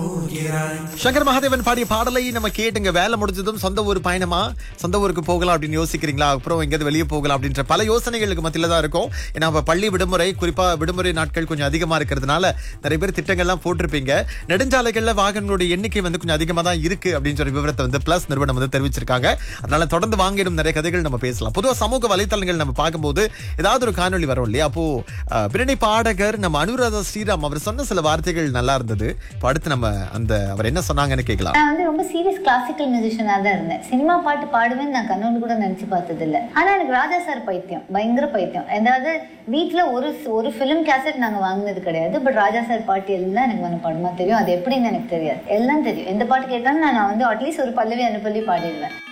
சங்கர் மகாதேவன் பாடிய பாடலை நம்ம கேட்டுங்க வேலை முடிஞ்சதும் சொந்த ஊர் பயணமா சொந்த ஊருக்கு போகலாம் அப்படின்னு யோசிக்கிறீங்களா அப்புறம் எங்கேயாவது வெளியே போகலாம் அப்படின்ற பல யோசனைகளுக்கு மத்தியில தான் இருக்கும் ஏன்னா இப்ப பள்ளி விடுமுறை குறிப்பா விடுமுறை நாட்கள் கொஞ்சம் அதிகமா இருக்கிறதுனால நிறைய பேர் திட்டங்கள்லாம் போட்டிருப்பீங்க நெடுஞ்சாலைகள்ல வாகனங்களுடைய எண்ணிக்கை வந்து கொஞ்சம் அதிகமா தான் இருக்கு அப்படின்ற ஒரு விவரத்தை வந்து பிளஸ் நிறுவனம் வந்து தெரிவிச்சிருக்காங்க அதனால தொடர்ந்து வாங்கிடும் நிறைய கதைகள் நம்ம பேசலாம் பொதுவா சமூக வலைத்தளங்கள் நம்ம பார்க்கும்போது ஏதாவது ஒரு காணொளி வரும் இல்லையா அப்போ அஹ், பின்னணி பாடகர் நம்ம அனுராதா ஸ்ரீராம் அவர் சொன்ன சில வார்த்தைகள் நல்லா இருந்தது இப்போ அடுத்து நம்ம அந்த அவர் என்ன சொன்னாங்கன்னு கேட்கலாம் நான் வந்து ரொம்ப சீரியஸ் கிளாசிக்கல் மியூசிஷியனா தான் இருந்தேன் சினிமா பாட்டு பாடுவேன்னு நான் கண்ணோடு கூட நினைச்சு பார்த்தது இல்ல ஆனா எனக்கு ராஜா சார் பைத்தியம் பயங்கர பைத்தியம் அதாவது வீட்ல ஒரு ஒரு ஃபிலிம் கேசட் நாங்க வாங்கினது கிடையாது பட் ராஜா சார் பாட்டு எல்லாம் எனக்கு மனப்பாடமா தெரியும் அது எப்படின்னு எனக்கு தெரியாது எல்லாம் தெரியும் எந்த பாட்டு கேட்டாலும் நான் வந்து அட்லீஸ்ட் ஒரு பல்லவி அனுப்பல்லி பாடிடுவேன்